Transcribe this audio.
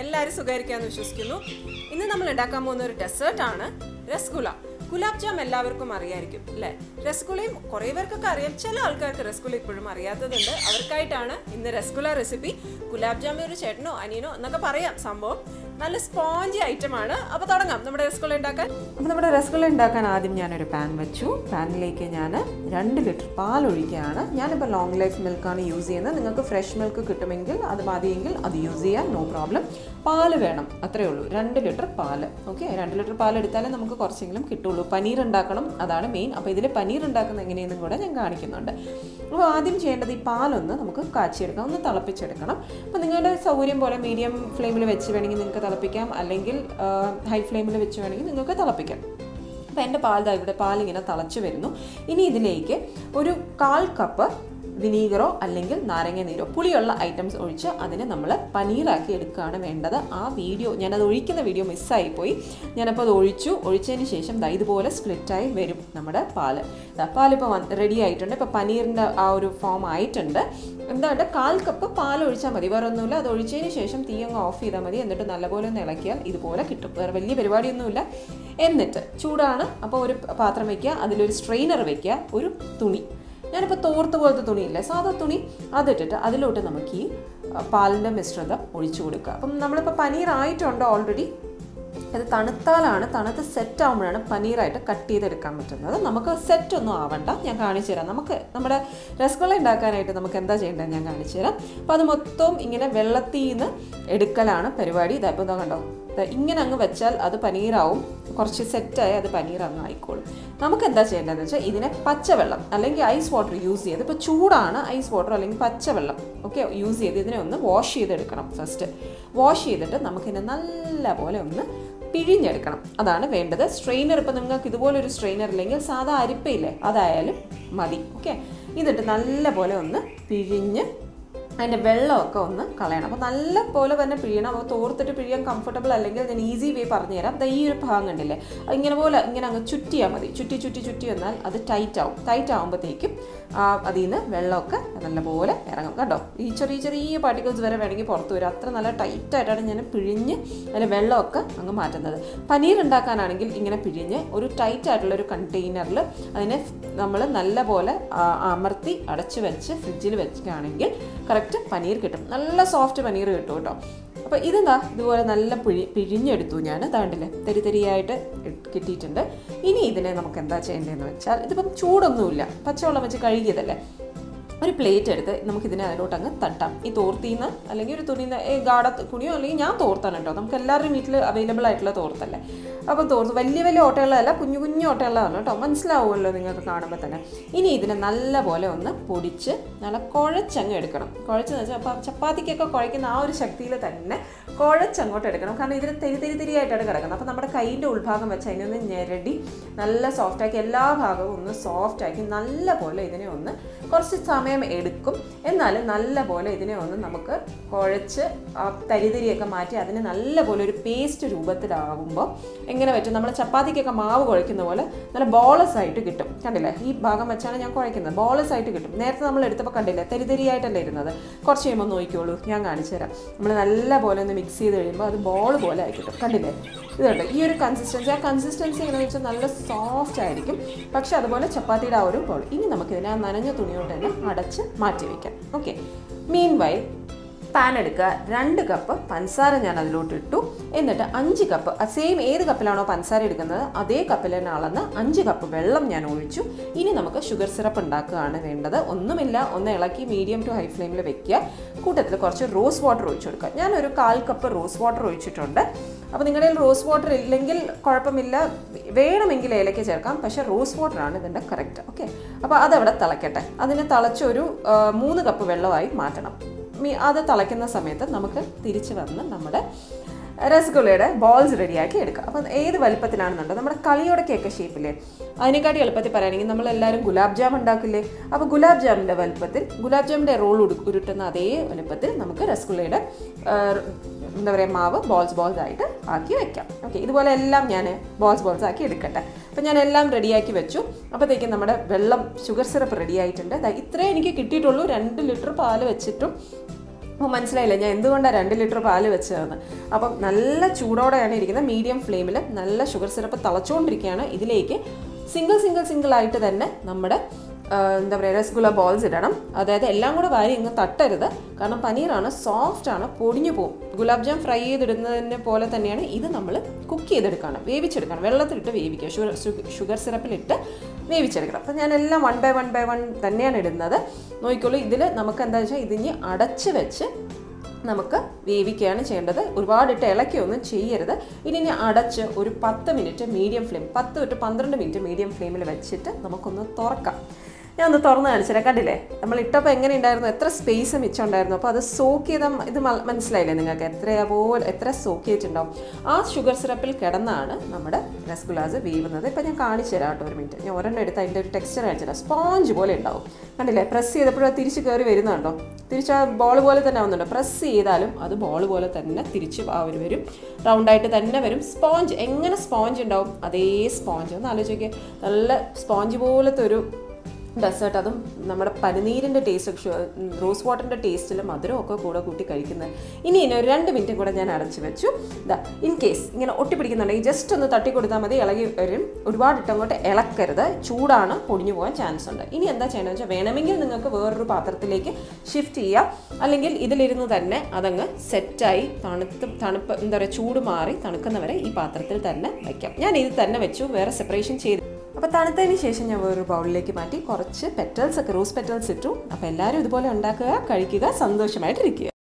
എല്ലാവരും സുഖമായിരിക്കാമെന്ന് വിശ്വസിക്കുന്നു ഇന്ന് നമ്മൾ ഉണ്ടാക്കാൻ പോകുന്ന ഒരു ഡെസേർട്ട് ആണ് രസഗുള ഗുലാബ് ജാം എല്ലാവർക്കും അറിയായിരിക്കും അല്ലേ രസഗുളയും കുറേ പേർക്കൊക്കെ അറിയാം ചില ആൾക്കാർക്ക് രസഗുള ഇപ്പോഴും അറിയാത്തതുണ്ട് അവർക്കായിട്ടാണ് ഇന്ന് രസഗുള റെസിപ്പി ഗുലാബ് ജാം ഒരു ചേട്ടനോ അനിയനോ എന്നൊക്കെ പറയാം സംഭവം നല്ല സ്പോഞ്ചി ഐറ്റം ആണ് അപ്പോൾ തുടങ്ങാം നമ്മുടെ രസഗുള ഉണ്ടാക്കാൻ അപ്പോൾ നമ്മുടെ രസഗുള ഉണ്ടാക്കാൻ ആദ്യം ഞാനൊരു പാൻ വെച്ചു പാനിലേക്ക് ഞാൻ രണ്ട് ലിറ്റർ പാൽ ഒഴിക്കുകയാണ് ഞാനിപ്പോൾ ലോങ് ലൈഫ് മിൽക്കാണ് യൂസ് ചെയ്യുന്നത് നിങ്ങൾക്ക് ഫ്രഷ് മിൽക്ക് കിട്ടുമെങ്കിൽ അത് മതിയെങ്കിൽ അത് യൂസ് ചെയ്യാം നോ പ്രോബ്ലം പാൽ വേണം അത്രേ ഉള്ളൂ രണ്ട് ലിറ്റർ പാൽ ഓക്കെ രണ്ട് ലിറ്റർ പാൽ എടുത്താലേ നമുക്ക് കുറച്ചെങ്കിലും കിട്ടുള്ളൂ പനീർ ഉണ്ടാക്കണം അതാണ് മെയിൻ അപ്പോൾ ഇതിൽ പനീർ ഉണ്ടാക്കുന്ന എങ്ങനെയെന്നും കൂടെ ഞാൻ കാണിക്കുന്നുണ്ട് അപ്പോൾ ആദ്യം ചെയ്യേണ്ടത് ഈ പാലൊന്ന് നമുക്ക് കാച്ചിയെടുക്കാം ഒന്ന് തിളപ്പിച്ചെടുക്കണം അപ്പോൾ നിങ്ങളുടെ സൗകര്യം പോലെ മീഡിയം ഫ്ലെയിമിൽ വെച്ച് വേണമെങ്കിൽ നിങ്ങൾക്ക് തിളപ്പിക്കാം അല്ലെങ്കിൽ ഹൈ ഫ്ലെയിമിൽ വെച്ച് വേണമെങ്കിൽ നിങ്ങൾക്ക് തിളപ്പിക്കാം അപ്പോൾ എൻ്റെ പാൽ ദാ ഇവിടെ പാലിങ്ങനെ തിളച്ച് വരുന്നു ഇനി ഇതിലേക്ക് ഒരു കാൽ കപ്പ് വിനീഗറോ അല്ലെങ്കിൽ നാരങ്ങ നീരോ പുളിയുള്ള ഐറ്റംസ് ഒഴിച്ച് അതിനെ നമ്മൾ പനീറാക്കി എടുക്കുകയാണ് വേണ്ടത് ആ വീഡിയോ ഞാനത് ഒഴിക്കുന്ന വീഡിയോ മിസ്സായിപ്പോയി ഞാനപ്പോൾ അത് ഒഴിച്ചു ഒഴിച്ചതിന് ശേഷം ദാ ഇതുപോലെ സ്പ്ലിറ്റായി വരും നമ്മുടെ പാല് ദാ പാലിപ്പോൾ റെഡി ആയിട്ടുണ്ട് ഇപ്പോൾ പനീറിൻ്റെ ആ ഒരു ഫോം ആയിട്ടുണ്ട് എന്താണ്ട് കാൽ കപ്പ് പാൽ ഒഴിച്ചാൽ മതി വേറെ ഒന്നുമില്ല അത് ഒഴിച്ചതിന് ശേഷം തീ അങ്ങ് ഓഫ് ചെയ്താൽ മതി എന്നിട്ട് നല്ലപോലെ ഒന്ന് ഇളക്കിയാൽ ഇതുപോലെ കിട്ടും വേറെ വലിയ പരിപാടിയൊന്നുമില്ല എന്നിട്ട് ചൂടാണ് അപ്പോൾ ഒരു പാത്രം വയ്ക്കുക അതിലൊരു സ്ട്രെയിനർ വയ്ക്കുക ഒരു തുണി ഞാനിപ്പോൾ തോർത്ത് പോലത്തെ തുണിയില്ലേ സാധാ തുണി അതിട്ടിട്ട് അതിലോട്ട് നമുക്ക് ഈ പാലിൻ്റെ മിശ്രിതം ഒഴിച്ചു കൊടുക്കുക അപ്പം നമ്മളിപ്പോൾ പനീർ ആയിട്ടുണ്ട് ഓൾറെഡി അത് തണുത്താലാണ് തണുത്ത് സെറ്റ് ആകുമ്പോഴാണ് പനീറായിട്ട് കട്ട് ചെയ്തെടുക്കാൻ പറ്റുന്നത് നമുക്ക് സെറ്റ് ഒന്നും ആവണ്ട ഞാൻ കാണിച്ചു തരാം നമുക്ക് നമ്മുടെ രസഗുള ഉണ്ടാക്കാനായിട്ട് നമുക്ക് എന്താ ചെയ്യേണ്ടത് ഞാൻ കാണിച്ചു തരാം അപ്പോൾ അത് മൊത്തം ഇങ്ങനെ വെള്ളത്തിൽ നിന്ന് എടുക്കലാണ് പരിപാടി ഇതായപ്പോൾ ഇതാ കണ്ടോ ഇങ്ങനെ അങ്ങ് വെച്ചാൽ അത് പനീറാവും കുറച്ച് സെറ്റായി അത് പനീർ അങ്ങ് ആയിക്കോളും നമുക്ക് എന്താ ചെയ്യേണ്ടതെന്ന് വെച്ചാൽ ഇതിനെ പച്ചവെള്ളം അല്ലെങ്കിൽ ഐസ് വാട്ടർ യൂസ് ചെയ്ത് ഇപ്പോൾ ചൂടാണ് ഐസ് വാട്ടർ അല്ലെങ്കിൽ പച്ചവെള്ളം ഓക്കെ യൂസ് ചെയ്ത് ഇതിനെ ഒന്ന് വാഷ് ചെയ്തെടുക്കണം ഫസ്റ്റ് വാഷ് ചെയ്തിട്ട് നമുക്കിതിനെ നല്ല പോലെ ഒന്ന് പിഴിഞ്ഞെടുക്കണം അതാണ് വേണ്ടത് സ്ട്രെയിനർ ഇപ്പോൾ നിങ്ങൾക്ക് ഇതുപോലൊരു സ്ട്രെയിനർ ഇല്ലെങ്കിൽ സാധാ അരിപ്പയില്ലേ അതായാലും മതി ഓക്കെ എന്നിട്ട് നല്ല പോലെ ഒന്ന് പിഴിഞ്ഞ് അതിൻ്റെ വെള്ളമൊക്കെ ഒന്ന് കളയണം അപ്പോൾ നല്ല പോലെ തന്നെ പിഴിയണം അപ്പോൾ തോർത്തിട്ട് പിഴിയാൻ കംഫർട്ടബിൾ അല്ലെങ്കിൽ ഞാൻ ഈസി വേ പറഞ്ഞുതരാം അത് ഈ ഒരു ഭാഗം കണ്ടില്ലേ ഇങ്ങനെ പോലെ ഇങ്ങനെ അങ്ങ് ചുറ്റിയാൽ മതി ചുറ്റി ചുറ്റി ചുറ്റി വന്നാൽ അത് ടൈറ്റ് ആവും ടൈറ്റ് ആകുമ്പോഴത്തേക്കും അതിൽ നിന്ന് വെള്ളമൊക്കെ നല്ലപോലെ ഇറങ്ങും കണ്ടോ ഈ ചെറിയ ചെറിയ പാർട്ടിക്കിൾസ് വരെ വേണമെങ്കിൽ പുറത്ത് വരും അത്ര നല്ല ടൈറ്റായിട്ടാണ് ഞാൻ പിഴിഞ്ഞ് അതിൽ വെള്ളമൊക്കെ അങ്ങ് മാറ്റുന്നത് പനീർ ഉണ്ടാക്കാനാണെങ്കിൽ ഇങ്ങനെ പിഴിഞ്ഞ് ഒരു ടൈറ്റ് ആയിട്ടുള്ള ഒരു കണ്ടെയ്നറിൽ അതിനെ നമ്മൾ നല്ല പോലെ അമർത്തി അടച്ച് വെച്ച് ഫ്രിഡ്ജിൽ വെക്കുകയാണെങ്കിൽ കറക്റ്റ് പനീർ കിട്ടും നല്ല സോഫ്റ്റ് പനീർ കിട്ടും കേട്ടോ അപ്പോൾ ഇതെന്താ ഇതുപോലെ നല്ല പിഴി പിഴിഞ്ഞെടുത്തു ഞാൻ താണ്ടില്ലേ തരി തരിയായിട്ട് കിട്ടിയിട്ടുണ്ട് ഇനി ഇതിനെ നമുക്ക് എന്താ ചെയ്യേണ്ടതെന്ന് വെച്ചാൽ ഇതിപ്പം ചൂടൊന്നുമില്ല പച്ചവെള്ളം വെച്ച് കഴുകിയതല്ലേ ഒരു പ്ലേറ്റ് എടുത്ത് നമുക്കിതിനെ അതിലോട്ട് അങ്ങ് തട്ടാം ഈ തോർത്തിന്ന് അല്ലെങ്കിൽ ഒരു തുണി ഗാഢ തുണിയോ അല്ലെങ്കിൽ ഞാൻ തോർത്താണ് കേട്ടോ നമുക്ക് എല്ലാവരുടെയും വീട്ടിൽ അവൈലബിൾ ആയിട്ടുള്ള തോർത്തല്ലേ അപ്പോൾ തോർത്ത് വലിയ വലിയ ഓട്ടയുള്ളതല്ല കുഞ്ഞു കുഞ്ഞു ഓട്ടയുള്ളതാണ് കേട്ടോ മനസ്സിലാവുമല്ലോ നിങ്ങൾക്ക് കാണുമ്പോൾ തന്നെ ഇനി ഇതിനെ നല്ല പോലെ ഒന്ന് പൊടിച്ച് നല്ല കുഴച്ചങ്ങ് എടുക്കണം കുഴച്ചെന്ന് വെച്ചാൽ അപ്പോൾ ചപ്പാത്തിക്കൊക്കെ കുഴയ്ക്കുന്ന ആ ഒരു ശക്തിയിൽ തന്നെ കുഴച്ചങ്ങോട്ട് എടുക്കണം കാരണം ഇതിന് തെരി തെരി തെരിയായിട്ടാണ് കിടക്കുന്നത് അപ്പോൾ നമ്മുടെ കൈയിൻ്റെ ഉൾഭാഗം വെച്ച് അതിനൊന്ന് ഞെരടി നല്ല സോഫ്റ്റാക്കി എല്ലാ ഭാഗവും ഒന്ന് സോഫ്റ്റാക്കി നല്ല പോലെ ഇതിനെ ഒന്ന് കുറച്ച് സമയം എടുക്കും എന്നാലും നല്ല പോലെ ഇതിനെ ഒന്ന് നമുക്ക് കുഴച്ച് ആ തരിതരിയൊക്കെ മാറ്റി അതിനെ നല്ല പോലെ ഒരു പേസ്റ്റ് രൂപത്തിലാവുമ്പോൾ എങ്ങനെ പറ്റും നമ്മൾ ചപ്പാത്തിക്കൊക്കെ മാവ് കുഴയ്ക്കുന്ന പോലെ നല്ല ബോളസ് ആയിട്ട് കിട്ടും കണ്ടില്ലേ ഈ ഭാഗം വെച്ചാണ് ഞാൻ കുഴയ്ക്കുന്നത് ബോളസ് ആയിട്ട് കിട്ടും നേരത്തെ നമ്മൾ എടുത്തപ്പോൾ കണ്ടില്ലേ തരിതരിയായിട്ടല്ലേ ഇരുന്നത് കുറച്ച് കഴിയുമ്പോൾ നോക്കിക്കോളൂ ഞാൻ കാണിച്ചു തരാം നമ്മൾ നല്ല പോലെ ഒന്ന് മിക്സ് ചെയ്ത് കഴിയുമ്പോൾ അത് ബോൾ പോലെ ആയി കിട്ടും കണ്ടില്ലേ ഇതുണ്ട് ഈ ഒരു കൺസിസ്റ്റൻസി ആ കൺസിസ്റ്റൻസി എങ്ങനെയാണെന്ന് വെച്ചാൽ നല്ല സോഫ്റ്റ് ആയിരിക്കും പക്ഷെ അതുപോലെ ചപ്പാത്തിയുടെ ആ ഒരു ബോൾ ഇനി നമുക്കിതിനെ ആ നനഞ്ഞ തുണിയോട്ട് തന്നെ അടച്ച് മാറ്റി വയ്ക്കാം ഓക്കെ മീൻ വൈൽ പാൻ എടുക്കുക രണ്ട് കപ്പ് പഞ്ചസാര ഞാൻ അതിലോട്ട് ഇട്ടു എന്നിട്ട് അഞ്ച് കപ്പ് സെയിം ഏത് കപ്പിലാണോ പഞ്ചസാര എടുക്കുന്നത് അതേ കപ്പിൽ തന്നെ അളന്ന് അഞ്ച് കപ്പ് വെള്ളം ഞാൻ ഒഴിച്ചു ഇനി നമുക്ക് ഷുഗർ സിറപ്പ് ഉണ്ടാക്കുകയാണ് വേണ്ടത് ഒന്നുമില്ല ഒന്ന് ഇളക്കി മീഡിയം ടു ഹൈ ഫ്ലെയിമിൽ വെക്കുക കൂട്ടത്തിൽ കുറച്ച് റോസ് വാട്ടർ ഒഴിച്ചു കൊടുക്കുക ഞാനൊരു കാൽ കപ്പ് റോസ് വാട്ടർ ഒഴിച്ചിട്ടുണ്ട് അപ്പോൾ നിങ്ങളുടെ റോസ് വാട്ടർ ഇല്ലെങ്കിൽ കുഴപ്പമില്ല വേണമെങ്കിൽ ഏലക്ക ചേർക്കാം പക്ഷേ റോസ് വാട്ടറാണ് ഇതിൻ്റെ കറക്റ്റ് ഓക്കെ അപ്പോൾ അതവിടെ തിളക്കട്ടെ അതിനെ തിളച്ചൊരു മൂന്ന് കപ്പ് വെള്ളമായി മാറ്റണം അത് തിളയ്ക്കുന്ന സമയത്ത് നമുക്ക് തിരിച്ച് വന്ന് നമ്മുടെ രസഗുളയുടെ ബോൾസ് റെഡിയാക്കി എടുക്കുക അപ്പം ഏത് വലുപ്പത്തിലാണെന്നുണ്ടോ നമ്മുടെ കളിയുടെ കേക്ക് ഷേപ്പില്ലേ അതിനെക്കാട്ടി എളുപ്പത്തിൽ പറയുകയാണെങ്കിൽ നമ്മളെല്ലാവരും ഗുലാബ് ജാം ഉണ്ടാക്കില്ലേ അപ്പോൾ ഗുലാബ് ജാമിൻ്റെ വലുപ്പത്തിൽ ഗുലാബ് ജാമിൻ്റെ റോൾ ഉരുട്ടുന്ന അതേ വലുപ്പത്തിൽ നമുക്ക് രസഗുളയുടെ എന്താ പറയുക മാവ് ബോൾസ് ബോൾസ് ആയിട്ട് ആക്കി വെക്കാം ഓക്കെ ഇതുപോലെ എല്ലാം ഞാൻ ബോൾസ് ബോൾസ് ആക്കി എടുക്കട്ടെ അപ്പം ഞാൻ എല്ലാം റെഡിയാക്കി വെച്ചു അപ്പോഴത്തേക്കും നമ്മുടെ വെള്ളം ഷുഗർ സിറപ്പ് റെഡി ആയിട്ടുണ്ട് ഇത്രേ എനിക്ക് കിട്ടിയിട്ടുള്ളൂ രണ്ട് ലിറ്റർ പാല് വെച്ചിട്ടും അപ്പോൾ മനസ്സിലായില്ല ഞാൻ എന്തുകൊണ്ടാണ് രണ്ട് ലിറ്റർ പാല് വെച്ചതെന്ന് അപ്പം നല്ല ചൂടോടെയാണ് ഇരിക്കുന്നത് മീഡിയം ഫ്ലെയിമിൽ നല്ല ഷുഗർ സിറപ്പ് തിളച്ചുകൊണ്ടിരിക്കുകയാണ് ഇതിലേക്ക് സിംഗിൾ സിംഗിൾ സിംഗിൾ ആയിട്ട് തന്നെ നമ്മുടെ ആ, എന്താ പറയുക രസഗുള ബോൾസ് ഇടണം അതായത് എല്ലാം കൂടെ വാരി ഇങ്ങ് തട്ടരുത് കാരണം പനീറാണ് സോഫ്റ്റ് ആണ് പൊടിഞ്ഞു പോകും ഗുലാബ് ജാം ഫ്രൈ ചെയ്തിടുന്നതിനെ പോലെ തന്നെയാണ് ഇത് നമ്മൾ കുക്ക് ചെയ്തെടുക്കണം വേവിച്ചെടുക്കണം വെള്ളത്തിലിട്ട് വേവിക്കുക ഷുഗർ ഷുഗർ സിറപ്പിലിട്ട് വേവിച്ചെടുക്കണം അപ്പം ഞാൻ എല്ലാം one by one by one തന്നെയാണ് ഇടുന്നത് നോക്കിക്കോളൂ ഇതിൽ നമുക്ക് എന്താ വെച്ചാൽ ഇതിഞ്ഞ് അടച്ച് വെച്ച് നമുക്ക് വേവിക്കുകയാണ് ചെയ്യേണ്ടത് ഒരുപാടിട്ട് ഇളക്കിയൊന്നും ചെയ്യരുത് ഇനി ഇനി അടച്ച് ഒരു പത്ത് മിനിറ്റ് മീഡിയം ഫ്ലെയിം പത്ത് തൊട്ട് പന്ത്രണ്ട് മിനിറ്റ് മീഡിയം ഫ്ലെയിമിൽ വെച്ചിട്ട് നമുക്കൊന്ന് തുറക്കാം ഞാൻ ഒന്ന് തുറന്ന് കാണിച്ചുതരാം കണ്ടില്ലേ നമ്മൾ ഇട്ടപ്പോൾ എങ്ങനെ ഉണ്ടായിരുന്നു എത്ര സ്പേസ് മിച്ചം ഉണ്ടായിരുന്നു അപ്പോൾ അത് സോക്ക് ചെയ്ത ഇത് മ- മനസ്സിലായില്ലേ നിങ്ങൾക്ക് എത്രയാ പോലെ എത്ര സോക്ക് ചെയ്തിട്ടുണ്ടാവും ആ ഷുഗർ സിറപ്പിൽ കിടന്നാണ് നമ്മുടെ രസഗുലാസ് വേവുന്നത് ഇപ്പോൾ ഞാൻ കാണിച്ചു തരാം കേട്ടോ ഒരു മിനിറ്റ് ഞാൻ ഒരെണ്ണം എടുത്ത് അതിൻ്റെ ഒരു ടെക്സ്ചർ കാണിച്ചു തരാം സ്പോഞ്ച് പോലെ ഉണ്ടാവും കണ്ടില്ലേ പ്രസ് ചെയ്തപ്പോഴും അത് തിരിച്ച് കയറി വരുന്നുണ്ടോ തിരിച്ച് ആ ബോൾ പോലെ തന്നെ ആവുന്നുണ്ടോ പ്രസ് ചെയ്താലും അത് ബോൾ പോലെ തന്നെ തിരിച്ച് ആ ഒരു വരും റൗണ്ടായിട്ട് തന്നെ വരും സ്പോഞ്ച് എങ്ങനെ സ്പോഞ്ച് ഉണ്ടാവും അതേ സ്പോഞ്ച് ഒന്ന് ആലോചിക്കുക നല്ല സ്പോഞ്ച് പോലത്തെ ഒരു ഡെസേർട്ട് അതും നമ്മുടെ പനിനീരിൻ്റെ ടേസ്റ്റ് റോസ് വാട്ടറിൻ്റെ ടേസ്റ്റിൽ മധുരമൊക്കെ കൂടെ കൂട്ടി കഴിക്കുന്നത് ഇനി ഇനി ഒരു രണ്ട് മിനിറ്റും കൂടെ ഞാൻ അടച്ചു വെച്ചു ഇതാ ഇൻ കേസ് ഇങ്ങനെ ഒട്ടിപ്പിടിക്കുന്നുണ്ടെങ്കിൽ ജസ്റ്റ് ഒന്ന് തട്ടി കൊടുത്താൽ മതി ഇളകി വരും ഒരുപാട് ഇട്ടങ്ങോട്ട് ഇളക്കരുത് ചൂടാണ് പൊടിഞ്ഞു പോകാൻ ചാൻസ് ഉണ്ട് ഇനി എന്താ ചെയ്യണമെന്ന് വെച്ചാൽ വേണമെങ്കിൽ നിങ്ങൾക്ക് വേറൊരു പാത്രത്തിലേക്ക് ഷിഫ്റ്റ് ചെയ്യാം അല്ലെങ്കിൽ ഇതിലിരുന്ന് തന്നെ അതങ്ങ് സെറ്റായി തണുത്ത് തണുപ്പ് എന്താ പറയുക ചൂട് മാറി തണുക്കുന്നവരെ ഈ പാത്രത്തിൽ തന്നെ വയ്ക്കാം ഞാൻ ഇത് തന്നെ വെച്ചു വേറെ സെപ്പറേഷൻ ചെയ്ത് അപ്പോൾ തണുത്തതിന് ശേഷം ഞാൻ വേറൊരു ബൗളിലേക്ക് മാറ്റി കുറച്ച് പെറ്റൽസ് ഒക്കെ റോസ് പെറ്റൽസ് ഇട്ടു അപ്പോൾ എല്ലാവരും ഇതുപോലെ ഉണ്ടാക്കുക കഴിക്കുക സന്തോഷമായിട്ടിരിക്കുക